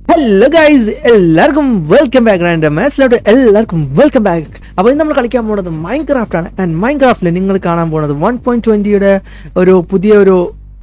Hello guys എല്ലാവർക്കും welcome back റാൻഡ് മാച്ചിലോട്ട് എല്ലാവർക്കും വെൽക്കം ബാക്ക് അപ്പോൾ ഇന്ന് നമ്മൾ കളിക്കാൻ പോകുന്നത് മൈൻ ക്രാഫ്റ്റ് ആണ് ആൻഡ് മൈൻ ക്രാഫ്റ്റിൽ നിങ്ങൾ കാണാൻ പോകുന്നത് വൺ പോയിന്റ് ട്വൻറ്റിയുടെ ഒരു പുതിയ ഒരു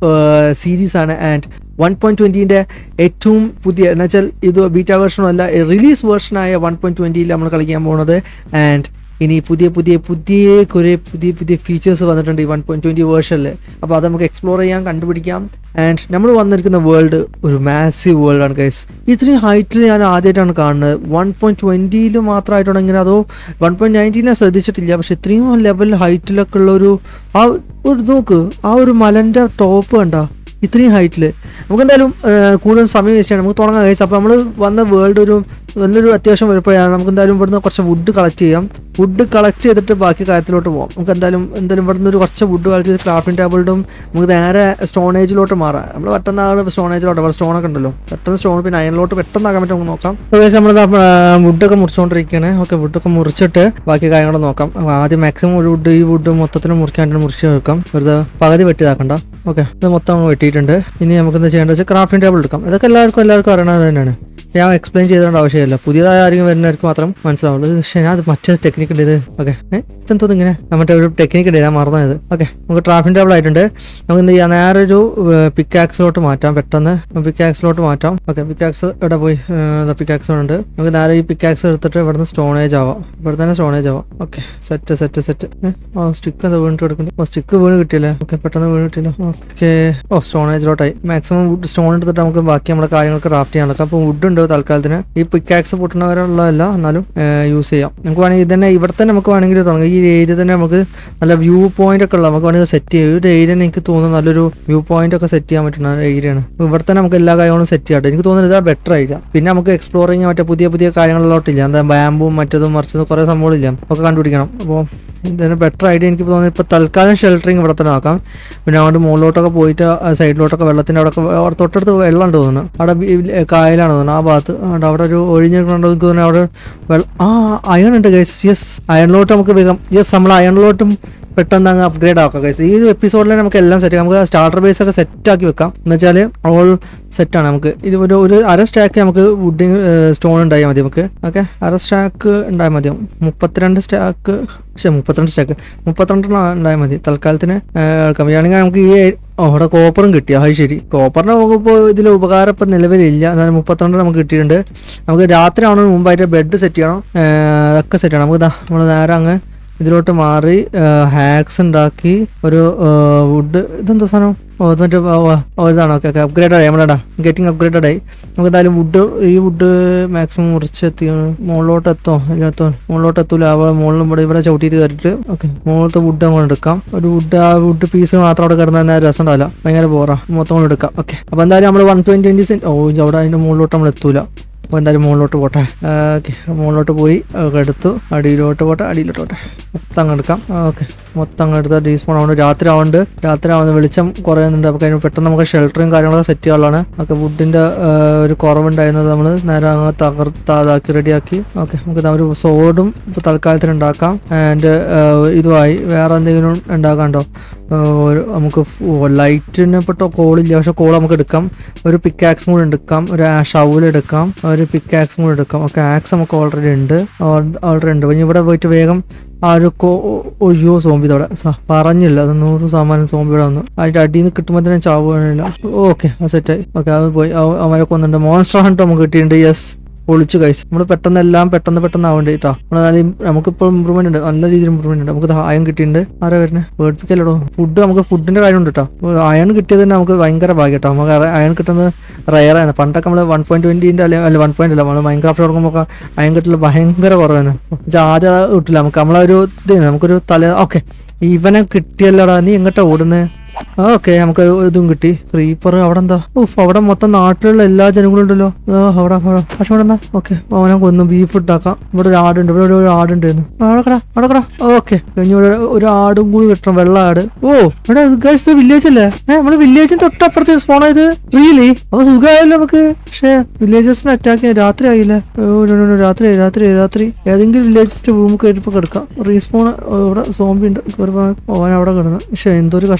സീരീസ് ആണ് ആൻഡ് വൺ പോയിന്റ് ട്വൻറ്റീൻ്റെ ഏറ്റവും പുതിയ എന്ന് വെച്ചാൽ ഇത് ബീറ്റ വേർഷനോ അല്ല റിലീസ് വേർഷനായ വൺ പോയിന്റ് ട്വൻറ്റിയിൽ നമ്മൾ കളിക്കാൻ പോകുന്നത് ആൻഡ് ഇനി പുതിയ പുതിയ പുതിയ കുറേ പുതിയ പുതിയ ഫീച്ചേഴ്സ് വന്നിട്ടുണ്ട് ഈ വൺ പോയിന്റ് ട്വൻറ്റി വേർഷനിൽ അപ്പോൾ അത് നമുക്ക് എക്സ്പ്ലോർ ചെയ്യാം കണ്ടുപിടിക്കാം ആൻഡ് നമ്മൾ വന്നിരിക്കുന്ന വേൾഡ് ഒരു മാസീവ് വേൾഡാണ് ഗൈസ് ഇത്രയും ഹൈറ്റിൽ ഞാൻ ആദ്യമായിട്ടാണ് കാണുന്നത് വൺ പോയിന്റ് ട്വൻറ്റിയിൽ മാത്രമായിട്ടുണ്ടെങ്കിൽ അതോ വൺ പോയിന്റ് നയൻറ്റീൻ ഞാൻ ശ്രദ്ധിച്ചിട്ടില്ല പക്ഷെ ഇത്രയും ലെവൽ ഹൈറ്റിലൊക്കെ ഉള്ള ഒരു ആ ഒരു നോക്ക് ആ ഒരു മലൻ്റെ ടോപ്പ് കണ്ട ഇത്രയും ഹൈറ്റിൽ നമുക്ക് എന്തായാലും കൂടുതൽ സമയം വേസ്റ്റ് ചെയ്യണം നമുക്ക് തുടങ്ങാം കഴിച്ചു അപ്പോൾ നമ്മൾ വന്ന വേൾഡ് ഒരു നല്ലൊരു അത്യാവശ്യം വരുമ്പോഴാണ് നമുക്ക് എന്തായാലും ഇവിടുന്ന് കുറച്ച് വുഡ് കളക്ട് ചെയ്യാം വുഡ് കളക്ട് ചെയ്തിട്ട് ബാക്കി കാര്യത്തിലോട്ട് പോകാം നമുക്ക് എന്തായാലും എന്തായാലും ഇവിടുന്ന് ഒരു കുറച്ച് വുഡ് കളക്ട് ചെയ്ത് ക്രാഫ്റ്റിംഗ് ടേബിളിലും നമുക്ക് നേരെ സ്റ്റോണേജിലോട്ട് മാറാം നമ്മൾ പെട്ടെന്ന് സ്റ്റോണേജിലോട്ട് അവിടെ സ്റ്റോണൊക്കെ ഉണ്ടല്ലോ പെട്ടെന്ന് സ്റ്റോൺ പിന്നെ അയണിലോട്ട് പെട്ടെന്ന് ആക്കാൻ പറ്റും നമുക്ക് നോക്കാം ഏകദേശം നമ്മൾ വുഡൊക്കെ മുറിച്ചുകൊണ്ടിരിക്കുകയാണ് ഓക്കെ വുഡൊക്കെ മുറിച്ചിട്ട് ബാക്കി കാര്യങ്ങൾ നോക്കാം അപ്പോൾ ആദ്യം മാക്സിമം ഒരു വുഡ് ഈ വുഡ് മൊത്തത്തിൽ മുറിക്കാണ്ട് മുറിച്ച് വെക്കാം വെറുതെ പകുതി വെട്ടിയതാക്കണ്ട ഓക്കെ ഇത് മൊത്തം അങ്ങ് വെട്ടിയിട്ടുണ്ട് ഇനി നമുക്ക് എന്താ ചെയ്യേണ്ടത് വെച്ചാൽ ക്രാഫ്റ്റിംഗ് ടേബിൾ എടുക്കാം ഇതൊക്കെ എല്ലാവർക്കും എല്ലാവർക്കും അറിയണത് തന്നെയാണ് ഞാൻ എക്സ്പ്ലെയിൻ ചെയ്തേണ്ട ആവശ്യമില്ല പുതിയതായ ആരെങ്കിലും വരുന്നവർക്ക് മാത്രം മനസ്സിലാവുള്ളൂ പക്ഷേ ഞാൻ അത് മറ്റേ ടെക്നിക്ക് ഉണ്ട് ഇത് ഓക്കെ ഇതെന്തോന്ന് ഇങ്ങനെ നമ്മുടെ ഒരു ടെക്നിക്ക് ഉണ്ട് ഞാൻ മറന്നത് ഓക്കെ നമുക്ക് ട്രാഫിക് ടേബിൾ ആയിട്ടുണ്ട് നമുക്ക് എന്ത് ചെയ്യാം നേരെ ഒരു പിക്കാക്സിലോട്ട് മാറ്റാം പെട്ടെന്ന് പിക്കാക്സിലോട്ട് മാറ്റാം ഓക്കെ പിക്കാക്സ് ഇവിടെ പോയി പിക്കാക്സ് ഉണ്ട് നമുക്ക് നേരെ ഈ പിക്കാക്സ് എടുത്തിട്ട് ഇവിടുന്ന് സ്റ്റോണേജ് ആവാം ഇവിടെ തന്നെ സ്റ്റോണേജ് ആവാം ഓക്കെ സെറ്റ് സെറ്റ് സെറ്റ് ഓ സ്റ്റിക്ക് എന്താ വീണിട്ട് എടുക്കണ്ടേ ഓ സ്റ്റിക്ക് വീണ് കിട്ടിയില്ലേ ഓക്കെ പെട്ടെന്ന് വീണ് കിട്ടിയില്ല ഓക്കെ ഓ സ്റ്റോണേജിലോട്ടായി മാക്സിമം സ്റ്റോൺ എടുത്തിട്ട് നമുക്ക് ബാക്കി നമ്മുടെ കാര്യങ്ങൾക്ക് ക്രാഫ്റ്റ് ചെയ്യാൻ നടക്കാം അപ്പോൾ വുഡ് ഉണ്ട് തൽക്കാലത്തിന് ഈ പിക്കാക്സ് പൊട്ടുന്നവരുള്ളതല്ല എന്നാലും യൂസ് ചെയ്യാം നമുക്ക് വേണമെങ്കിൽ ഇതന്നെ ഇവിടെ തന്നെ നമുക്ക് വേണമെങ്കിൽ തുടങ്ങാം ഈ ഏരിയ തന്നെ നമുക്ക് നല്ല വ്യൂ പോയിന്റ് ഒക്കെ ഉള്ള നമുക്ക് വേണമെങ്കിൽ സെറ്റ് ചെയ്യാം ഒരു ഏരിയ എനിക്ക് തോന്നുന്നു നല്ലൊരു വ്യൂ പോയിന്റ് ഒക്കെ സെറ്റ് ചെയ്യാൻ പറ്റുന്ന ഏരിയയാണ് ഇവിടെ തന്നെ നമുക്ക് എല്ലാ കാര്യങ്ങളും സെറ്റ് ചെയ്യാം എനിക്ക് തോന്നുന്നത് ഇതാണ് ബെറ്റർ ആയിരിക്കാം പിന്നെ നമുക്ക് എക്സ്പ്ലോർ ചെയ്യാൻ മറ്റേ പുതിയ പുതിയ കാര്യങ്ങളിലോട്ടില്ല എന്താ ബാമ്പും മറ്റതും മറിച്ചതും കുറേ സംഭവങ്ങളില്ല ഒക്കെ കണ്ടുപിടിക്കണം അപ്പോൾ ഇതിന് ബെറ്റർ ഐഡിയ എനിക്ക് തോന്നുന്നു ഇപ്പോൾ തൽക്കാലം ഷെൽട്ടറിങ് ഇവിടെ തന്നെ ആക്കാം പിന്നെ അങ്ങോട്ട് മുകളിലോട്ടൊക്കെ പോയിട്ട് സൈഡിലോട്ടൊക്കെ വെള്ളത്തിൻ്റെ അവിടെ അവിടെ തൊട്ടടുത്ത് വെള്ളം ഉണ്ട് തോന്നുന്നു അവിടെ കായലാണ് തോന്നുന്നു ആ ഭാഗത്ത് അവിടെ അവിടെ ഒരു ഒഴിഞ്ഞിട്ടുണ്ടോ എനിക്ക് തോന്നുന്നു അവിടെ വെള്ളം ആ അയൺ ഉണ്ട് ഗൈസ് യെസ് അയണിലോട്ട് നമുക്ക് വേഗം യെസ് നമ്മൾ അയണിലോട്ടും പെട്ടെന്ന് അങ്ങ് അപ്ഗ്രേഡ് ആക്കാം ഗൈസ് ഈ ഒരു എപ്പിസോഡിൽ നമുക്ക് എല്ലാം സെറ്റ് നമുക്ക് സ്റ്റാർട്ടർ ബേസ് ഒക്കെ സെറ്റ് ആക്കി വെക്കാം എന്ന് വെച്ചാൽ ഓൾ സെറ്റാണ് നമുക്ക് ഇത് ഒരു ഒരു അര സ്റ്റാക്ക് നമുക്ക് വുഡിങ് സ്റ്റോൺ ഉണ്ടായാൽ മതി നമുക്ക് ഓക്കെ അര സ്റ്റാക്ക് ഉണ്ടായാൽ മതി മുപ്പത്തിരണ്ട് സ്റ്റാക്ക് പക്ഷേ മുപ്പത്തിരണ്ട് സ്റ്റാക്ക് മുപ്പത്തിരണ്ടെണ്ണം ഉണ്ടായാൽ മതി തൽക്കാലത്തിന് എടുക്കാം ആണെങ്കിൽ നമുക്ക് ഈ അവിടെ കോപ്പറും കിട്ടി അത് ശരി കോപ്പറിന് നമുക്കിപ്പോൾ ഇതിൽ ഉപകാരം ഇപ്പം നിലവിലില്ല എന്നാലും മുപ്പത്തിരണ്ട് നമുക്ക് കിട്ടിയിട്ടുണ്ട് നമുക്ക് രാത്രി ആവുന്നതിന് മുമ്പായിട്ട് ബെഡ് സെറ്റ് ചെയ്യണം അതൊക്കെ സെറ്റ് ചെയ്യണം നമുക്ക് ഇതാ നമ്മൾ നേരെ അങ്ങ് ഇതിലോട്ട് മാറി ഹാക്സ് ഉണ്ടാക്കി ഒരു വുഡ് ഇതെന്താ സാധനം ഓ ഇത് മറ്റേ ഇതാണ് ഓക്കെ ഓക്കെ അപ്ഗ്രേഡ് ആയി നമ്മളടാ ഗെറ്റിംഗ് അപ്ഗ്രേഡഡ് ആയി നമുക്ക് എന്തായാലും വുഡ് ഈ വുഡ് മാക്സിമം മുറിച്ചെത്തി മുകളിലോട്ട് എത്തോ ഇല്ലാത്തോ മുകളിലോട്ട് എത്തൂല അവ മുകളിലും ഇവിടെ ഇവിടെ ചവിട്ടിയിട്ട് കയറിയിട്ട് ഓക്കെ മുകളിലത്തെ വുഡ് അങ്ങോട്ട് എടുക്കാം ഒരു വുഡ് ആ വുഡ് പീസ് മാത്രം അവിടെ കിടന്നാൽ രസം ഉണ്ടാവില്ല ഭയങ്കര പോറാ മൊത്തം കൊണ്ട് എടുക്കാം ഓക്കെ അപ്പോൾ എന്തായാലും നമ്മൾ വൺ ട്വൻറ്റി ട്വൻറ്റി സെൻറ്റ് ഓ അവിടെ അതിൻ്റെ മുകളിലോട്ട് നമ്മൾ എത്തൂല അപ്പോൾ എന്തായാലും മുകളിലോട്ട് പോട്ടെ ഓക്കെ മുകളിലോട്ട് പോയി എടുത്തു അടിയിലോട്ട് പോട്ടെ അടിയിലോട്ട് പോട്ടെ മൊത്തം അങ്ങ് എടുക്കാം ഓക്കെ മൊത്തം അങ്ങ് എടുത്താൽ ഡീസ്പോൺ ആവുന്നുണ്ട് രാത്രി ആവുന്നുണ്ട് രാത്രി ആവുന്ന വെളിച്ചം കുറയുന്നുണ്ട് അപ്പോൾ അതിന് പെട്ടെന്ന് നമുക്ക് ഷെൽട്ടറും കാര്യങ്ങളൊക്കെ സെറ്റ് ചെയ്യാനുള്ളതാണ് ഓക്കെ വുഡിൻ്റെ ഒരു കുറവുണ്ടായിരുന്നത് നമ്മൾ നേരെ അങ്ങ് തകർത്താതാക്കി റെഡിയാക്കി ഓക്കെ നമുക്ക് ഒരു സോഡും ഇപ്പോൾ തൽക്കാലത്തിന് ഉണ്ടാക്കാം ആൻഡ് ഇതുമായി വേറെ എന്തെങ്കിലും ഉണ്ടാക്കാണ്ടോ ഒരു നമുക്ക് ലൈറ്റിനെ പെട്ടോ കോളില്ല പക്ഷെ കോൾ നമുക്ക് എടുക്കാം ഒരു പിക്കാക്സും കൂടി എടുക്കാം ഒരു ഷവൽ എടുക്കാം ഒരു പിക്കാക്സും കൂടി എടുക്കാം ഓക്കെ ആക്സ് നമുക്ക് ഓൾറെഡി ഉണ്ട് ഓൾറെഡി ഉണ്ട് പിന്നെ ഇവിടെ പോയിട്ട് വേഗം ആ ഒരു കോ ഒയ്യോ സോംബി അവിടെ പറഞ്ഞില്ല അത് നൂറ് ശതമാനം സോംബി ഇവിടെ വന്നു അതിന്റെ അടിയിൽ നിന്ന് കിട്ടുമ്പോൾ തന്നെ ചാവുകയാണില്ല ഓക്കെ ആ സെറ്റായി ഓക്കെ അത് പോയി അവരെ കൊന്നുണ്ട് മോൺസ്റ്റർ ഹണ്ട് നമുക്ക് കിട്ടിയിട്ടുണ്ട് യെസ് ഒളിച്ചു കഴിച്ച് നമ്മൾ പെട്ടെന്ന് എല്ലാം പെട്ടെന്ന് പെട്ടെന്ന് ആവേണ്ടി കേട്ടോ നമ്മൾ നമുക്കിപ്പോൾ ഇമ്പ്രൂവ്മെന്റ് ഉണ്ട് നല്ല രീതിയിൽ ഇമ്പ്രൂവ്മെന്റ് ഉണ്ട് നമുക്ക് അയൺ കിട്ടിയിട്ടുണ്ട് ആരാ വരുന്നത് വേർപ്പിക്കല്ലോ ഫുഡ് നമുക്ക് ഫുഡിന്റെ കാര്യം ഉണ്ട് കേട്ടോ അയൺ കിട്ടിയത് തന്നെ നമുക്ക് ഭയങ്കര ഭാഗ്യം കേട്ടോ നമുക്ക് അയൺ കിട്ടുന്നത് റയറായിരുന്നു പണ്ടൊക്കെ നമ്മൾ വൺ പോയിന്റ് ട്വന്റിന്റെ അല്ലെ അല്ല വൺ പോയിന്റ് അല്ല നമ്മൾ മൈൻക്രാഫ്റ്റ് തുടങ്ങുമ്പോൾ അയൺ കിട്ടൽ ഭയങ്കര കുറവായിരുന്നു ആദ്യം കിട്ടില്ല നമുക്ക് നമ്മളൊരു ഇത് നമുക്കൊരു തല ഓക്കെ ഇവനെ കിട്ടിയല്ലടാ നീ എങ്ങോട്ടാ ഓടുന്നത് ഓക്കെ നമുക്ക് ഇതും കിട്ടി ക്രീപ്പർ അവിടെ എന്താ ഉഫ് അവിടെ മൊത്തം നാട്ടിലുള്ള എല്ലാ ജനങ്ങളും ഉണ്ടല്ലോ അവിടെ പക്ഷെ അവിടെ എന്താ ഓക്കെ അവനെ കൊന്നു ബീഫ് ഇട്ടാക്കാം ഇവിടെ ഒരു ആടുണ്ട് ഇവിടെ ഒരു ആടുണ്ടായിരുന്നു അവിടെ അവിടെ ഓക്കെ കഴിഞ്ഞ ഒരു ആടും കൂടി കിട്ടണം വെള്ള ആട് ഓ ഇവിടെ ഗൈസ് വില്ലേജ് അല്ലേ ഏഹ് നമ്മള് വില്ലേജിന് തൊട്ടപ്പുറത്ത് സ്പോൺ ചെയ്ത് റിയലി അപ്പൊ സുഖമായല്ലോ നമുക്ക് പക്ഷേ വില്ലേജസിനെ അറ്റാക്ക് ചെയ്യാൻ രാത്രി ആയില്ലേ രാത്രി രാത്രി രാത്രി ഏതെങ്കിലും വില്ലേജസിന്റെ റൂം കയറിപ്പോ കിടക്കാം റീസ്പോൺ ഇവിടെ സോംബി ഉണ്ട് അവൻ അവിടെ കിടന്നു പക്ഷെ എന്തൊരു കഷ്ടമാണ്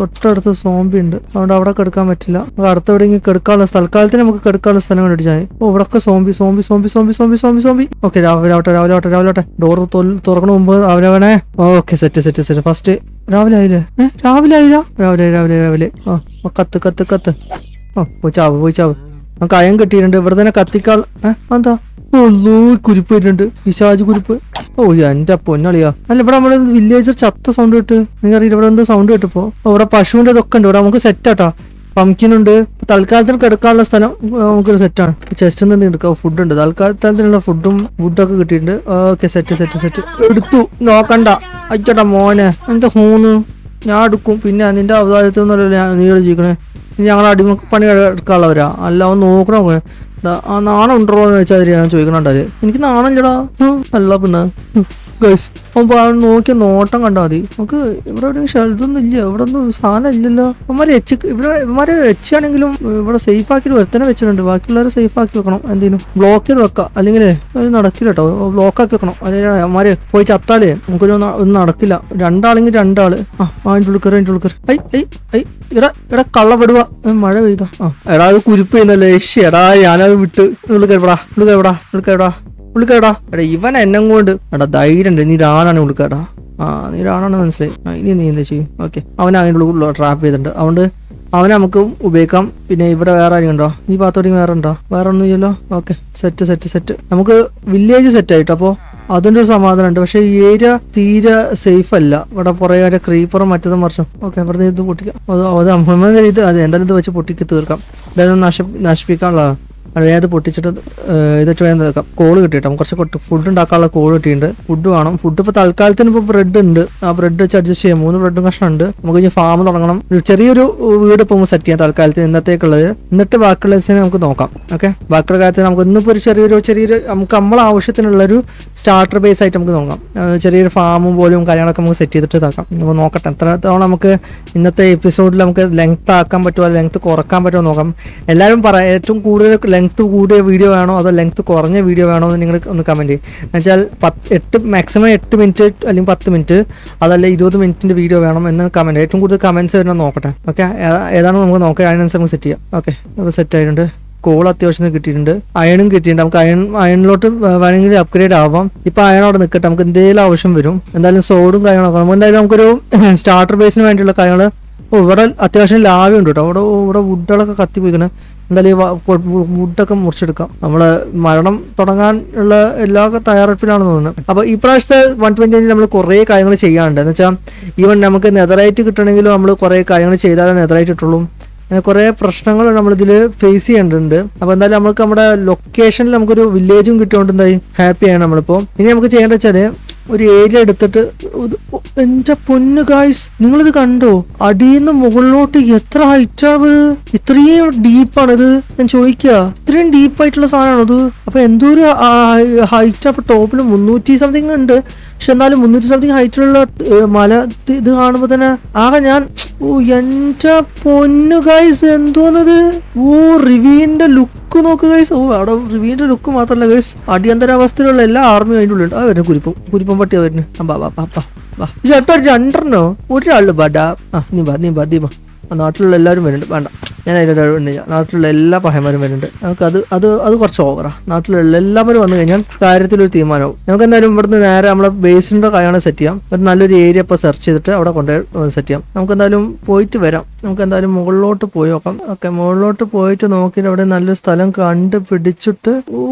തൊട്ടടുത്ത് സോംബി ഉണ്ട് അതുകൊണ്ട് അവിടെ കിടക്കാൻ പറ്റില്ല നമുക്ക് അടുത്ത എവിടെയെങ്കിലും കിടക്കാനുള്ള തൽക്കാലത്തിന് നമുക്ക് കിടക്കാനുള്ള സ്ഥലം കണ്ടിട്ടായി ഓ ഇവിടെ ഒക്കെ zombie zombie zombie zombie zombie zombie zombie okay രാവിലെ ആവട്ടെ രാവിലെ ആവട്ടെ രാവിലെ ആവട്ടെ ഡോർ തുറക്കണ മുമ്പ് അവരവനെ okay set set set first രാവിലെ ആയില്ലേ ഏ രാവിലെ ആയില്ല രാവിലെ രാവിലെ രാവിലെ ആ ആ, കത്ത് കത്ത് കത്ത് ആ പോയി ചാവ് പോയി ചാവ് നമുക്ക് അയം കിട്ടിയിട്ടുണ്ട് ഇവിടെ തന്നെ കത്തിക്കാൾ ഏ എന്താ ഒന്നോ കുരിപ്പ് വരുന്നുണ്ട് പിശാജ് കുരിപ്പ് ഓ എന്റെ പൊന്നളിയാ അല്ല ഇവിടെ നമ്മുടെ വില്ലേജർ ചത്ത സൗണ്ട് കേട്ട് നിങ്ങറിയില്ല ഇവിടെ എന്തോ സൗണ്ട് കേട്ടപ്പോ ഓ, ഇവിടെ പശുവിന്റെ ഇതൊക്കെ ഉണ്ട് ഇവിടെ നമുക്ക് സെറ്റ് ആട്ടാ പംകിൻ ഉണ്ട് തൽക്കാലത്തിന് കിടക്കാനുള്ള സ്ഥലം ആ, നമുക്കൊരു സെറ്റാണ് ചെസ്റ്റിൽ നിന്ന് എടുക്കാം ഫുഡ് ഉണ്ട് തൽക്കാലത്തിനുള്ള ഫുഡും ഫുഡൊക്കെ കിട്ടിയിട്ടുണ്ട് ഓക്കെ സെറ്റ് സെറ്റ് സെറ്റ് എടുത്തു നോക്കണ്ട അയ്യടാ മോനെ എന്താ ഹൂന്ന് ഞാൻ എടുക്കും പിന്നെ നിന്റെ അവതാരത്തിൽ നിന്നല്ല നീ ഇവിടെ ജീവിക്കണേ ഇനി ഞങ്ങൾ അടിമ പണി എടുക്കാനുള്ളവരാ അല്ല അവൻ നോക്കണോ ദാ, ആ നാണം ഉണ്ടോ എന്ന് വെച്ചാൽ ഞാൻ ചോദിക്കണുണ്ടാല് എനിക്ക് നാണം ഇല്ലടാ ഹും, അല്ല പിന്നെ ഗൈസ് അവൻ പാ- നോക്കിയ നോട്ടം കണ്ടാൽ മതി നമുക്ക് ഇവിടെ എവിടെയും ഷെൽതൊന്നും ഇല്ല ഇവിടെ ഒന്നും സാധനം ഇല്ലല്ലോ അവന്മാര് എച്ച് ഇവിടെ ഇവന്മാര് എച്ച് ആണെങ്കിലും ഇവിടെ സേഫ് ആക്കിയിട്ട് ഒരുത്തനെ വെച്ചിട്ടുണ്ട് ബാക്കിയുള്ളവരെ സേഫ് ആക്കി വെക്കണം എന്തെങ്കിലും ബ്ലോക്ക് ചെയ്ത് വെക്കാം അല്ലെങ്കിൽ അത് നടക്കില്ല കേട്ടോ ബ്ലോക്ക് ആക്കി വെക്കണം അല്ലെങ്കിൽ അവന്മാര് പോയി ചത്താലേ നമുക്കൊരു ന- ഒന്നും നടക്കില്ല രണ്ടാളെങ്കിൽ രണ്ടാള് ആ അതിൻ്റെ ഉള്ളിൽ കയറി അതിൻ്റെ ഉള്ളിൽ കയറി ഐ ഐ ഐ എടാ എടാ കള്ള പെടുക മഴ പെയ്താ ആ എടാ അത് കുരിപ്പ് ചെയ്യുന്നല്ലേ ശ്ശി, എടാ ഞാനത് വിട്ട് ഉള്ളിൽ കയറിപ്പെടാ ഉള്ളിൽ കയറിപ്പെടാ ഉള്ളിൽ കയറിടാ ഉള്ളിൽ കയറിടാ എടാ ഇവൻ എന്നെ കൊണ്ട് എടാ ധൈര്യം ഉണ്ട് നീ രാണാണ് ഉള്ളിൽ കയറാ ആ നീ രാണാണ് മനസ്സിലായി ആ, ഇനി നീ എന്താ ചെയ്യും ഓക്കെ അവൻ അതിൻ്റെ ഉള്ളിൽ ട്രാപ്പ് ചെയ്തിട്ടുണ്ട് അതുകൊണ്ട് അവനെ നമുക്ക് ഉപയോഗിക്കാം പിന്നെ ഇവിടെ വേറെ ആരും ഉണ്ടോ ഈ ഭാഗത്തോടെയും വേറെ ഉണ്ടോ വേറെ ഒന്നും ഇല്ലല്ലോ ഓക്കെ സെറ്റ് സെറ്റ് സെറ്റ് നമുക്ക് വില്ലേജ് സെറ്റ് ആയിട്ട് അപ്പോൾ അതിൻ്റെ ഒരു സമാധാനമുണ്ട് പക്ഷേ ഈ ഏരിയ തീരെ സേഫ് അല്ല ഇവിടെ കുറേ ഒരു ക്രീപ്പറും മറ്റതും മറിച്ചും ഓക്കെ വെറുതെ ഇത് പൊട്ടിക്കാം അത് അത് അമ്മ ഇത് അതെ എന്തായാലും ഇത് വെച്ച് പൊട്ടിക്ക് തീർക്കാം എന്തായാലും നശ നശിപ്പിക്കാനുള്ളതാണ് അത് വേഗം ഇത് പൊട്ടിച്ചിട്ട് ഏഹ്, ഇതിട്ട് വേഗം തീർക്കാം കോള് കിട്ടിയിട്ട് നമുക്ക് കുറച്ച് കൊട്ട് ഫുഡ് ഉണ്ടാക്കാനുള്ള കോള് കിട്ടിയിട്ടുണ്ട് ഫുഡ് വേണം ഫുഡ് ഇപ്പോൾ തൽക്കാലത്തിന് ഇപ്പോൾ ബ്രെഡ് ഉണ്ട് ആ ബ്രെഡ് വെച്ച് അഡ്ജസ്റ്റ് ചെയ്യാം മൂന്ന് ബ്രെഡും കഷ്ണം ഉണ്ട് നമുക്ക് ഇനി ഫാം തുടങ്ങണം ഒരു ചെറിയൊരു വീട് ഇപ്പോൾ സെറ്റ് ചെയ്യാം തൽക്കാലത്തിന് ഇന്നത്തേക്കുള്ളത് എന്നിട്ട് ബാക്കിയുള്ള ദിവസം നമുക്ക് നോക്കാം ഓക്കെ ബാക്കിയുള്ള കാര്യത്തിൽ നമുക്ക് ഇന്നിപ്പോൾ ഒരു ചെറിയൊരു ചെറിയൊരു നമുക്ക് നമ്മളെ ആവശ്യത്തിനുള്ളൊരു സ്റ്റാർട്ടർ ബേസ് ആയിട്ട് നമുക്ക് നോക്കാം ആ, ചെറിയൊരു ഫാമും പോലും കാര്യങ്ങളൊക്കെ നമുക്ക് സെറ്റ് ചെയ്തിട്ട് ഇതാക്കാം നമുക്ക് നോക്കട്ടെ എത്രത്തോളം നമുക്ക് ഇന്നത്തെ എപ്പിസോഡിൽ നമുക്ക് ലെങ്ത് ആക്കാൻ പറ്റുമോ ലെങ്ത് കുറക്കാൻ പറ്റുമോ നോക്കാം എല്ലാവരും പറയാം ഏറ്റവും കൂടുതൽ ലെങ്ത് കൂടിയ വീഡിയോ വേണോ അതോ ലെങ്ത് കുറഞ്ഞ വീഡിയോ വേണോ എന്ന് നിങ്ങൾ ഒന്ന് കമൻറ്റ് ചെയ്യും എന്നുവെച്ചാൽ പത്ത് എട്ട് മാക്സിമം എട്ട് മിനിറ്റ് അല്ലെങ്കിൽ പത്ത് മിനിറ്റ് അതല്ല ഇരുപത് മിനിറ്റിൻ്റെ വീഡിയോ വേണം എന്ന് കമൻറ്റ് ഏറ്റവും കൂടുതൽ കമൻറ്റ്സ് വരുന്നത് നോക്കട്ടെ ഓക്കെ ഏതാണ് നമുക്ക് നോക്കാം അതിനനുസരിച്ച് നമുക്ക് സെറ്റ് ചെയ്യാം ഓക്കെ അപ്പോൾ സെറ്റ് ആയിട്ടുണ്ട് കോൾ അത്യാവശ്യം കിട്ടിയിട്ടുണ്ട് അയണും കിട്ടിയിട്ടുണ്ട് നമുക്ക് അയൺ അയണിലോട്ട് വേണമെങ്കിൽ അപ്ഗ്രേഡ് ആവാം ഇപ്പൊ അയൺ അവിടെ നിൽക്കട്ടെ നമുക്ക് എന്തെങ്കിലും ആവശ്യം വരും എന്തായാലും സോഡും കാര്യങ്ങളൊക്കെ നമുക്ക് എന്തായാലും നമുക്കൊരു സ്റ്റാർട്ടർ ബേസിന് വേണ്ടിയുള്ള കാര്യങ്ങൾ ഓ ഇവിടെ അത്യാവശ്യം ലാഭം ഉണ്ട് കേട്ടോ ഇവിടെ ഇവിടെ വുഡുകളൊക്കെ കത്തിപ്പോയിക്കണേ എന്തായാലും ഈ വ- പൊ- വു- വുഡൊക്കെ മുറിച്ചെടുക്കാം നമ്മള് മരണം തുടങ്ങാൻ ഉള്ള എല്ലാ തയ്യാറെടുപ്പിലാണെന്ന് തോന്നുന്നത് അപ്പൊ ഈ പ്രാവശ്യത്തെ വൺ ട്വന്റി നമ്മൾ കുറേ കാര്യങ്ങൾ ചെയ്യാനുണ്ട് എന്ന് വെച്ചാൽ ഈവൻ നമുക്ക് നെതറായിട്ട് കിട്ടണമെങ്കിലും നമ്മൾ കുറേ കാര്യങ്ങൾ ചെയ്താലേ നെതറായിട്ട് കിട്ടുള്ളൂ അങ്ങനെ കുറേ പ്രശ്നങ്ങൾ നമ്മളിതിൽ ഫേസ് ചെയ്യേണ്ടതുണ്ട് അപ്പോൾ എന്തായാലും നമുക്ക് നമ്മുടെ ലൊക്കേഷനിൽ നമുക്കൊരു വില്ലേജും കിട്ടിയോണ്ട് എന്തായി ഹാപ്പിയാണ് നമ്മളിപ്പോൾ ഇനി നമുക്ക് ചെയ്യേണ്ടത് വെച്ചാല് ഒരു ഏരിയ എടുത്തിട്ട് ഇത് എന്റെ പൊന്നു ഗായ്സ് നിങ്ങളിത് കണ്ടോ അടിയിന്ന് മുകളിലോട്ട് എത്ര ഹൈറ്റ് ആവ് ഇത്രയും ഡീപ്പാണ് ഇത് ഞാൻ ചോദിക്കുക ഇത്രയും ഡീപ്പായിട്ടുള്ള സാധനമാണോ ഇത് അപ്പൊ എന്തോ ഒരു ഹൈറ്റ് അപ്പൊ ടോപ്പിൽ മുന്നൂറ്റി സംതിങ് ഉണ്ട് പക്ഷെ എന്നാലും മുന്നൂറ്റി സംതിങ് ഹൈറ്റിലുള്ള ഏഹ്, മല ഇത് ഇത് കാണുമ്പോ തന്നെ ആകെ ഞാൻ ഓ എന്റെ പൊന്നു ഗൈസ് എന്തോന്നത് ഓ റിവീന്റെ ലുക്ക് നോക്ക് ഗൈസ് ഓ അവിടെ റിവീന്റെ ലുക്ക് മാത്രമല്ല ഗൈസ് അടിയന്തരാവസ്ഥയിലുള്ള എല്ലാ ആർമിയും അതിൻ്റെ ഉള്ളിലുണ്ട് ആ വരുന്നു കുരിപ്പം കുരിപ്പം പട്ടിയാ വരുന്നു ആ ബാ ബാ ബാ ബാ ബാ ചേട്ടാ രണ്ടെണ്ണോ ഒരാള് ബാടാ ആ നീ ബാ നീ ബാ നീ ബാ ആ, നാട്ടിലുള്ള എല്ലാവരും വരുന്നുണ്ട് വേണ്ട ഞാൻ അതിൻ്റെ ഉണ്ട് നാട്ടിലുള്ള എല്ലാ പഹയന്മാരും വരുന്നുണ്ട് നമുക്ക് അത് അത് അത് കുറച്ച് ഓവറാ നാട്ടിലുള്ള എല്ലാവരും വന്നു കഴിഞ്ഞാൽ കാര്യത്തിലൊരു തീരുമാനമാവും നമുക്ക് എന്തായാലും ഇവിടുന്ന് നേരെ നമ്മളെ ബേസിൻ്റെ കാര്യങ്ങൾ സെറ്റ് ചെയ്യാം ഒരു നല്ലൊരു ഏരിയ ഇപ്പോൾ സെർച്ച് ചെയ്തിട്ട് അവിടെ കൊണ്ടുപോയി സെറ്റ് ചെയ്യാം നമുക്ക് എന്തായാലും പോയിട്ട് വരാം നമുക്ക് എന്തായാലും മുകളിലോട്ട് പോയി നോക്കാം ഓക്കെ മുകളിലോട്ട് പോയിട്ട് നോക്കിയിട്ട് അവിടെ നല്ലൊരു സ്ഥലം കണ്ടുപിടിച്ചിട്ട് ഓ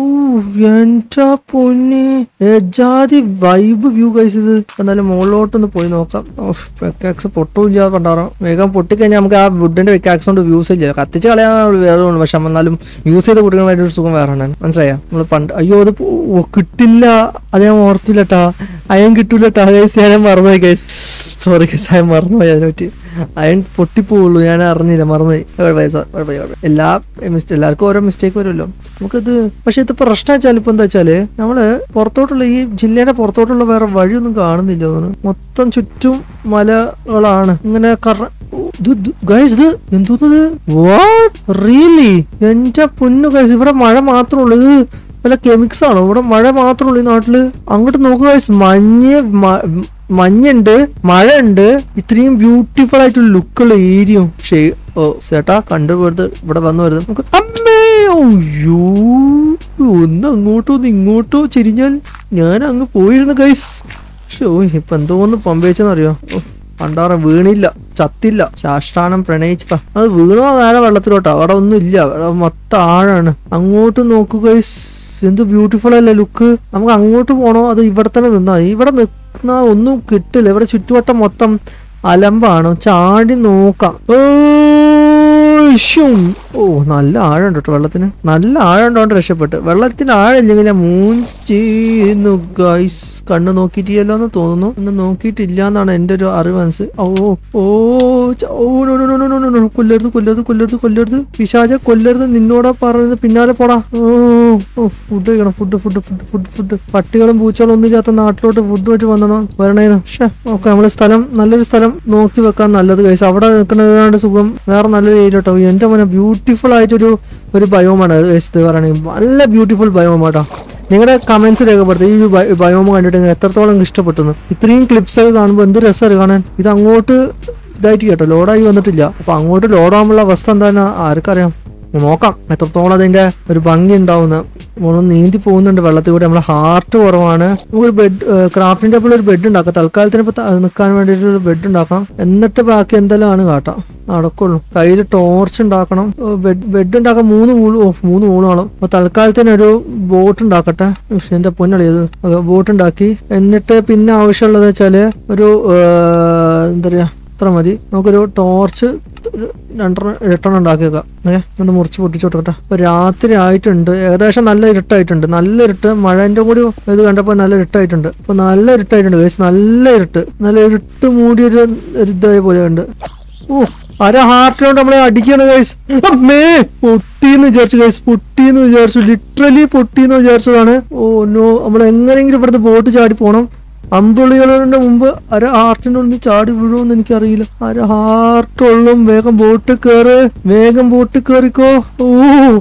എൻ്റെ പൊന്നെ ജാതി വൈബ് വ്യൂ കഴിച്ച് ഇത് എന്തായാലും മുകളിലോട്ടൊന്ന് പോയി നോക്കാം വെക്കാക്സ് പൊട്ടില്ല പണ്ടാറോ വേഗം പൊട്ടിക്കഴിഞ്ഞാൽ നമുക്ക് ആ വുഡിന്റെ വെക്കാക്സ് കൊണ്ട് യൂസ് ഇല്ല കത്തിച്ച് കളയാൻ വേറെ ഉണ്ട് പക്ഷെ എന്നാലും യൂസ് ചെയ്ത് കുടിക്കുന്ന ഒരു സുഖം വേറെ ആണ് മനസ്സിലായോ നമ്മൾ പണ്ട് അയ്യോ അത് പോ- ഓ, കിട്ടില്ല അത് ഞാൻ ഓർത്തില്ലട്ടാ അയൺ കിട്ടൂലട്ടാ ഗൈസ് ഞാൻ മറന്നുപോയി ഗൈസ് സോറി ഗൈസ് അയൺ മറന്നുപോയി അതിനെ പറ്റി അയൺ പൊട്ടിപ്പോവുള്ളൂ ഞാൻ അറിഞ്ഞില്ല മറന്നുപോയി കുഴപ്പമില്ല, sorry, കുഴപ്പമില്ല, കുഴപ്പമില്ല. എല്ലാ മിസ്റ്റേക്ക് എല്ലാവർക്കും ഓരോ മിസ്റ്റേക്ക് വരുമല്ലോ നമുക്കിത് പക്ഷെ ഇത് പ്രശ്നം വെച്ചാൽ ഇപ്പൊ എന്താ വെച്ചാല് നമ്മള് പുറത്തോട്ടുള്ള ഈ ജില്ലയുടെ പുറത്തോട്ടുള്ള വേറെ വഴിയൊന്നും കാണുന്നില്ല തോന്നുന്നു മൊത്തം ചുറ്റും മലകളാണ് ഇങ്ങനെ കറ ഗൈസ് ഇത് എന്തോന്നത് വാട്ട് റിയലി എന്റെ പൊന്നു ഗൈസ് ഇവിടെ മഴ മാത്രമേ ഉള്ളൂ ഇത് വല്ല കെമിക്സ് ആണോ ഇവിടെ മഴ മാത്രമേ ഉള്ളൂ ഈ നാട്ടില് അങ്ങോട്ട് നോക്കുക ഗൈസ് മഞ്ഞ് മ- മഞ്ഞുണ്ട് മഴ ഉണ്ട് ഇത്രയും ബ്യൂട്ടിഫുൾ ആയിട്ടുള്ള ലുക്കുള്ള ഏരിയയും ഷേ ഓ ചേട്ടാ കണ്ടു വെറുതെ ഇവിടെ വന്നു വരുന്നത് നമുക്ക് അമ്മേ അയ്യോ ഒന്ന് അങ്ങോട്ടോ ഒന്ന് ഇങ്ങോട്ടോ ചെരിഞ്ഞാൽ ഞാൻ അങ്ങ് പോയിരുന്നു ഗൈസ് ഷോ ഇപ്പൊ എന്തോന്ന് പമ്പേച്ചെന്നറിയോ ഓ, പണ്ടാറം വീണില്ല ചത്തില്ല ശാഷ്ടാനം പ്രണയിച്ചതാ അത് വീണോ നേരെ വെള്ളത്തിലോട്ടാ അവിടെ ഒന്നും ഇല്ല അവിടെ മൊത്തം ആഴാണ് അങ്ങോട്ട് നോക്കൂ ഗൈസ് എന്ത് ബ്യൂട്ടിഫുൾ അല്ലേ ലുക്ക് നമുക്ക് അങ്ങോട്ട് പോണോ അത് ഇവിടെ തന്നെ നിന്നാ മതി. ഇവിടെ നിൽക്കുന്ന ഒന്നും കിട്ടില്ല ഇവിടെ ചുറ്റുവട്ടം മൊത്തം അലമ്പാണ് ചാടി നോക്കാം ഓ, ശ്ശും. ഓ നല്ല ആഴമുണ്ട് കേട്ടോ വെള്ളത്തിന് നല്ല ആഴമുണ്ടോണ്ട് രക്ഷപ്പെട്ട് വെള്ളത്തിന് ആഴമില്ലെങ്കിൽ ഞാൻ മൂഞ്ചിന്നു ഗൈസ് കണ്ണ് നോക്കിയിട്ടില്ലല്ലോ എന്ന് തോന്നുന്നു കണ്ണ് നോക്കിയിട്ടില്ല എന്നാണ് എൻ്റെ ഒരു അറിവ് മനസ്സ് ഓ ഓ ച- ഓ no no no no no no no കൊല്ലരുത് കൊല്ലരുത് കൊല്ലരുത് കൊല്ലരുത് പിശാച കൊല്ലരുത് നിന്നോടാ പറയുന്നത് പിന്നാലെ പോടാ ഓ ഓ ഫുഡ് കഴിക്കണം food food food food food പട്ടികളും പൂച്ചകളും ഒന്നും ഇല്ലാത്ത നാട്ടിലോട്ട് ഫുഡ് വെച്ച് വന്നോ വരണേന്ന് പക്ഷേ ഓക്കെ നമ്മള് സ്ഥലം നല്ലൊരു സ്ഥലം നോക്കി വെക്കാൻ നല്ലത് കൈസ് അവിടെ നിൽക്കുന്നതിനാണ്ട് സുഖം വേറെ നല്ലൊരു ഏരിയ കേട്ടോ എന്റെ മോനെ ബ്യൂട്ടിഫുൾ ആയിട്ടൊരു ഒരു ബയോമാണ് ഗൈസ് ഇത് പറയണെങ്കിൽ നല്ല ബ്യൂട്ടിഫുൾ ബയോം കേട്ടോ നിങ്ങളുടെ കമന്റ്സ് രേഖപ്പെടുത്തി ഈ ഒരു ബയോമ കണ്ടിട്ട് നിങ്ങൾക്ക് എത്രത്തോളം നിങ്ങൾക്ക് ഇഷ്ടപ്പെട്ടു ഇത്രയും ക്ലിപ്സ് ഒക്കെ കാണുമ്പോൾ എന്ത് രസമാണ് കാണാൻ ഇത് അങ്ങോട്ട് ഇതായിട്ട് കേട്ടോ ലോഡായി വന്നിട്ടില്ല അപ്പൊ അങ്ങോട്ട് ലോഡാകുമ്പോൾ അവസ്ഥ എന്താണ് ആർക്കറിയാം നോക്കാം എത്രത്തോളം അതിന്റെ ഒരു ഭംഗി ഉണ്ടാവുന്ന നമ്മൾ നീന്തി പോകുന്നുണ്ട് വെള്ളത്തിൽ കൂടെ നമ്മളെ ഹാർട്ട് കുറവാണ് നമുക്കൊരു ബെഡ് ക്രാഫ്റ്റിംഗ് ടേബിൾ ഒരു ബെഡ് ഉണ്ടാക്കാം തൽക്കാലത്തിന് ഇപ്പൊ ത- നിൽക്കാൻ വേണ്ടിയിട്ട് ഒരു ബെഡ് ഉണ്ടാക്കാം എന്നിട്ട് ബാക്കി എന്തെല്ലാം ആണ് കാട്ടാം നടക്കുള്ളൂ കയ്യിൽ ടോർച്ച് ഉണ്ടാക്കണം ബെഡ് ബെഡ് ഉണ്ടാക്കാൻ മൂന്ന് മൂന്ന് ഓഫ് മൂന്ന് മൂന്നാളും അപ്പൊ തൽക്കാലത്തിന് ഒരു ബോട്ട് ഉണ്ടാക്കട്ടെ ഉഷ്, എന്റെ പൊന്നളിയത് ബോട്ട് ഉണ്ടാക്കി എന്നിട്ട് പിന്നെ ആവശ്യമുള്ളത് വെച്ചാല് ഒരു ഏർ, എന്താ പറയാ അത്ര മതി നമുക്കൊരു ടോർച്ച് ഒരു രണ്ടെണ്ണം എട്ടെണ്ണം ഉണ്ടാക്കി വെക്കാം ഓക്കെ ഒന്ന് മുറിച്ച് പൊട്ടിച്ച് കൊടുക്കട്ടെ അപ്പൊ രാത്രി ആയിട്ടുണ്ട് ഏകദേശം നല്ല ഇരുട്ടായിട്ടുണ്ട് നല്ല ഇരുട്ട് മഴന്റെ കൂടി ഇത് കണ്ടപ്പോൾ നല്ല ഇരുട്ടായിട്ടുണ്ട് അപ്പൊ നല്ല ഇരുട്ടായിട്ടുണ്ട് ഗൈസ് നല്ല ഇരുട്ട് നല്ല ഇരുട്ട് മൂടിയൊരു ഒരു ഇതായ പോലെ ഉണ്ട് ഓ അര ഹാർട്ട് കൊണ്ട് നമ്മളെ അടിക്കാണ് ഗൈസ് അമ്മേ പൊട്ടിന്ന് വിചാരിച്ചു ഗൈസ് പൊട്ടിന്ന് വിചാരിച്ചു ലിറ്ററലി പൊട്ടിന്ന് വിചാരിച്ചതാണ് ഓ നോ നമ്മൾ എങ്ങനെയെങ്കിലും ഇവിടുത്തെ ബോട്ട് ചാടി പോണം അമ്പുളികളുടെ മുമ്പ് അര ഹാർട്ടിന്റെ ഉള്ളിൽ ചാടി വീഴുമെന്ന് എനിക്കറിയില്ല അര ഹാർട്ടുള്ളും വേഗം ബോട്ട് കയറ് വേഗം ബോട്ട് കയറിക്കോ ഓ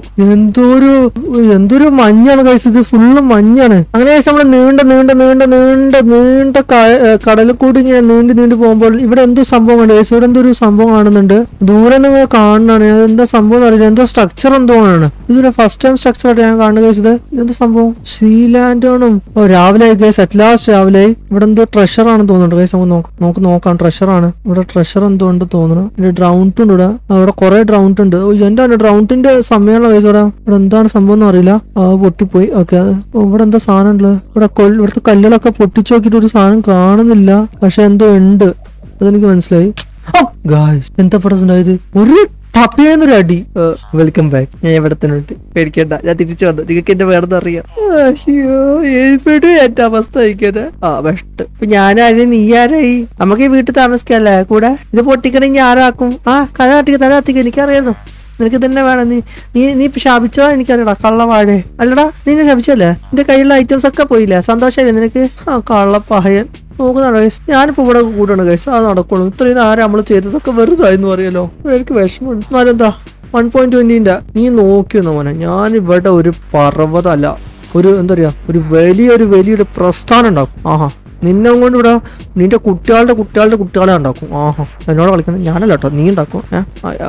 എന്തൊരു എന്തൊരു മഞ്ഞാണ് കഴിച്ചത് ഇത് ഫുള്ള് മഞ്ഞാണ് അങ്ങനെ നമ്മൾ നീണ്ട നീണ്ട നീണ്ട നീണ്ട നീണ്ട ക- ഏ, കടലിൽ കൂടി ഇങ്ങനെ നീണ്ടി നീണ്ടി പോകുമ്പോൾ ഇവിടെ എന്തോ സംഭവം കണ്ടു ഗൈസ് ഇവിടെ എന്തോ ഒരു സംഭവം കാണുന്നുണ്ട് ദൂരെ നിന്ന് കാണുന്നതാണ് എന്താ സംഭവം എന്ന് അറിയില്ല എന്തോ സ്ട്രക്ചർ എന്തോ ആണ് ഇതൊരു ഫസ്റ്റ് ടൈം സ്ട്രക്ചർ ആയിട്ട് ഞാൻ കാണുന്നത് ഗൈസ് ഇത് ഇതെന്താ സംഭവം സീലാൻഡ് ആണ് ഓ രാവിലെ ആയി ഗൈസ് അറ്റ് ലാസ്റ്റ് രാവിലെ ആയി ഇവിടെ എന്തോ ട്രഷർ ആണെന്ന് തോന്നുന്നുണ്ട് ഗൈസ് നമുക്ക് നോക്കാം നമുക്ക് നോക്കാം ട്രഷർ ആണ് ഇവിടെ ട്രഷർ എന്തോ ഉണ്ട് തോന്നുന്നു ഇവിടെ ഡ്രൗണ്ട് ഉണ്ട് ഇവിടെ അവിടെ കുറെ ഡ്രൗണ്ട് ഉണ്ട് ഓ എന്റെ ഡ്രൗണ്ടിന്റെ സമയമുള്ള ഗൈസ് ഇവിടെ ഇവിടെ എന്താണ് സംഭവം എന്ന് അറിയില്ല ആ പൊട്ടിപ്പോയി ഓക്കെ ഇവിടെ എന്താ സാധനം ഉള്ളത് ഇവിടെ കൊല്ല ഇവിടുത്തെ കല്ലുകളൊക്കെ പൊട്ടിച്ചു നോക്കിയിട്ട് ഒരു സാധനം കാണുന്നില്ല പക്ഷെ എന്തോ ഉണ്ട് അതെനിക്ക് മനസ്സിലായി ഗായ്സ് എന്താ പ്രശ്നം ഇത് ഒരു ടപ്പേന്നൊരു അടി വെൽക്കം ബാക്ക് ഞാൻ ഇവിടെ തന്നെ ഉണ്ട് പേടിക്കണ്ട ഞാൻ തിരിച്ചു വന്നു നിങ്ങൾക്ക് എന്റെ വേറെ അറിയാം അയ്യോ എപ്പോഴും എന്റെ അവസ്ഥ അയക്കട്ടെ ആ ബെസ്റ്റ് ഇപ്പൊ ഞാനാര് നീ ആരായി നമുക്ക് ഈ വീട്ടിൽ താമസിക്കല്ലേ കൂടെ ഇത് പൊട്ടിക്കണെങ്കിൽ ആരാക്കും ആ കഥ കത്തിക്ക് തല കത്തിക്ക് എനിക്കറിയായിരുന്നു നിനക്ക് തന്നെ വേണം നീ നീ നീ ഇപ്പൊ ശാപിച്ചതാ എനിക്കറിയടാ കള്ളവാഴേ അല്ലടാ നീ എന്നെ ശപിച്ചല്ലേ നിന്റെ കയ്യിലുള്ള ഐറ്റംസ് ഒക്കെ പോയില്ലേ സന്തോഷമായില്ലേ നിനക്ക് ആ കള്ളപ്പഹയൻ നോക്കുന്നതാണ് ഗൈസ് ഞാനിപ്പോ ഇവിടെ കൂടാണ് ഗൈസ് അത് നടക്കുള്ളൂ ഇത്രയും ആരാ നമ്മൾ ചെയ്തതൊക്കെ വെറുതെ എന്ന് പറയല്ലോ എനിക്ക് വിഷമമുണ്ട് എന്നാലും എന്താ വൺ പോയിന്റ് ട്വന്റിന്റെ നീ നോക്കിയൊന്നു മോനെ ഞാൻ ഇവിടെ ഒരു പർവ്വതമല്ല ഒരു എന്താ പറയാ ഒരു വലിയൊരു വലിയൊരു പ്രസ്ഥാനം ഉണ്ടാക്കും ആഹാ നിന്നെ കൊണ്ട് ഇവിടെ നിന്റെ കുട്ടികളുടെ കുട്ടികളുടെ കുട്ടികളെ ഉണ്ടാക്കും ആഹാ എന്നോട് കളിക്കണം ഞാനല്ല കേട്ടോ നീ ഉണ്ടാക്കും ഏഹ്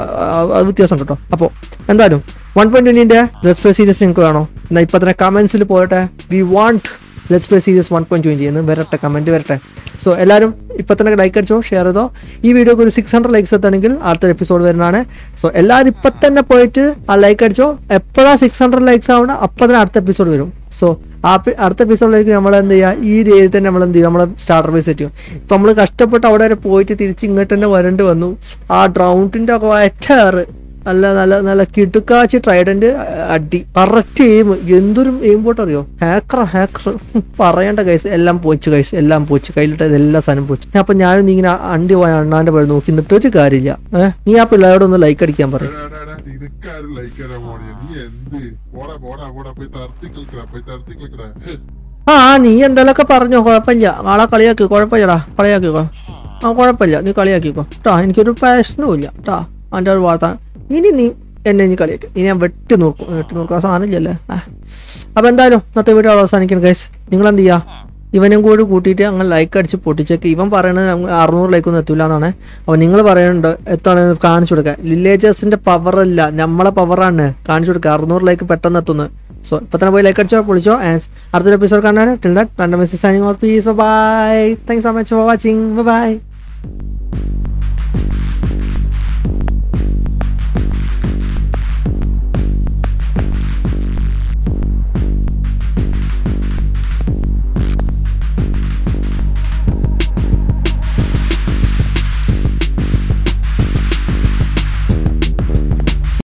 അത് വ്യത്യാസം കേട്ടോ അപ്പോൾ എന്തായാലും വൺ പോയിന്റ് ട്വന്റിന്റെ ലെസ് പ്ലേ സീരീസ് നിങ്ങൾക്ക് വേണോ എന്നാൽ ഇപ്പൊ തന്നെ കമന്റ്സിൽ പോയിട്ട് we want let's play series one point twenty എന്ന് വരട്ടെ കമന്റ് വരട്ടെ സോ എല്ലാവരും ഇപ്പൊ തന്നെ ലൈക്ക് അടിച്ചോ ഷെയർ ചെയ്തോ ഈ വീഡിയോക്ക് ഒരു സിക്സ് ഹൺഡ്രഡ് ലൈക്സ് എത്തണമെങ്കിൽ അടുത്തൊരു എപ്പിസോഡ് വരുന്നതാണ് സോ എല്ലാവരും ഇപ്പൊ തന്നെ പോയിട്ട് ആ ലൈക്ക് അടിച്ചോ എപ്പോഴാണ് സിക്സ് ഹൺഡ്രഡ് ലൈക്സ് ആവണം അപ്പൊ തന്നെ അടുത്ത എപ്പിസോഡ് വരും സോ ആ പി- അടുത്ത എപ്പിസോഡിലേക്ക് നമ്മൾ എന്ത് ചെയ്യുക ഈ രീതിയിൽ തന്നെ നമ്മൾ എന്ത് ചെയ്യും നമ്മളെ സ്റ്റാർട്ടർ ബേസ് സെറ്റ് ചെയ്യും ഇപ്പൊ നമ്മൾ കഷ്ടപ്പെട്ട് അവിടെ വരെ പോയിട്ട് തിരിച്ച് ഇങ്ങോട്ട് തന്നെ വരേണ്ടി വന്നു ആ ഡ്രൗണ്ടിന്റെ ഒക്കെ ഒറ്റ നല്ല നല്ല നല്ല കിടുക്കാച്ചി ട്രൈഡന്റ് അടി കറക്റ്റ് എയിം എന്തൊരു എയിം പോട്ട് അറിയോ ഹാക്കർ ഹാക്കർ പറയേണ്ട കൈസ് എല്ലാം പോച്ച് കൈസ് എല്ലാം പോച്ച് കയ്യിലിട്ട് എല്ലാ സാധനം പോച്ച് അപ്പൊ ഞാനും നീ ഇങ്ങനെ അണ്ടി പോയ അണ്ണാന്റെ പേര് നോക്കി നിന്നിട്ട് ഒരു കാര്യമില്ല ഏഹ് നീ ആ പിള്ളേരോട് ഒന്ന് ലൈക്ക് അടിക്കാൻ പറയും എടാ, എടാ, എടാ, നിനക്കാരും ലൈക്ക് തരാൻ പോണിയ നീ എന്ത് പോടാ പോടാ പോടാ പോയി തർത്തി കളിക്കടാ പോയി തർത്തി കളിക്കടാ ഹ്. ആ നീ എന്തെങ്കിലുമൊക്കെ പറഞ്ഞോ കുഴപ്പമില്ല ആളെ കളിയാക്കി കുഴപ്പമില്ലടാ കളിയാക്കിക്കോ ആ കുഴപ്പമില്ല നീ കളിയാക്കിക്കോ ട്ടാ എനിക്കൊരു പ്രശ്നവുമില്ല ട്ടാ എൻ്റെ ഒരു വാർത്ത ഇനി നീ എന്നെ ഇനി കളിയാക്കി ഇനി ഞാൻ വെട്ടി നോക്കും വെട്ടി നോക്കും ആ സാധനം ഇല്ലല്ലേ ആ അപ്പം എന്തായാലും ഇന്നത്തെ വീഡിയോ അവസാനിക്കണം ഗൈസ് നിങ്ങൾ എന്ത് ചെയ്യുക ഇവനും കൂടി കൂട്ടിയിട്ട് അങ്ങ് ലൈക്ക് അടിച്ച് പൊട്ടിച്ചേക്ക് ഇവൻ പറയണത് ഞങ്ങൾ അറുന്നൂറ് ലൈക്കൊന്നും എത്തൂല എന്നാണ് അപ്പോൾ നിങ്ങൾ പറയുന്നുണ്ട് എത്താണ് കാണിച്ചു കൊടുക്കുക വില്ലേജേഴ്സിൻ്റെ പവറല്ല നമ്മളെ പവറാണ് കാണിച്ചു കൊടുക്കുക അറുന്നൂറ് ലൈക്ക് പെട്ടെന്ന് എത്തുന്നു സോ ഇപ്പം തന്നെ പോയി ലൈക്ക് അടിച്ചോ പൊളിച്ചോ ആൻഡ് അടുത്തൊരു എപ്പിസോഡ് കാണാൻ ടിൽ ദാറ്റ് രണ്ടു message signing off please bye thanks so much for watching by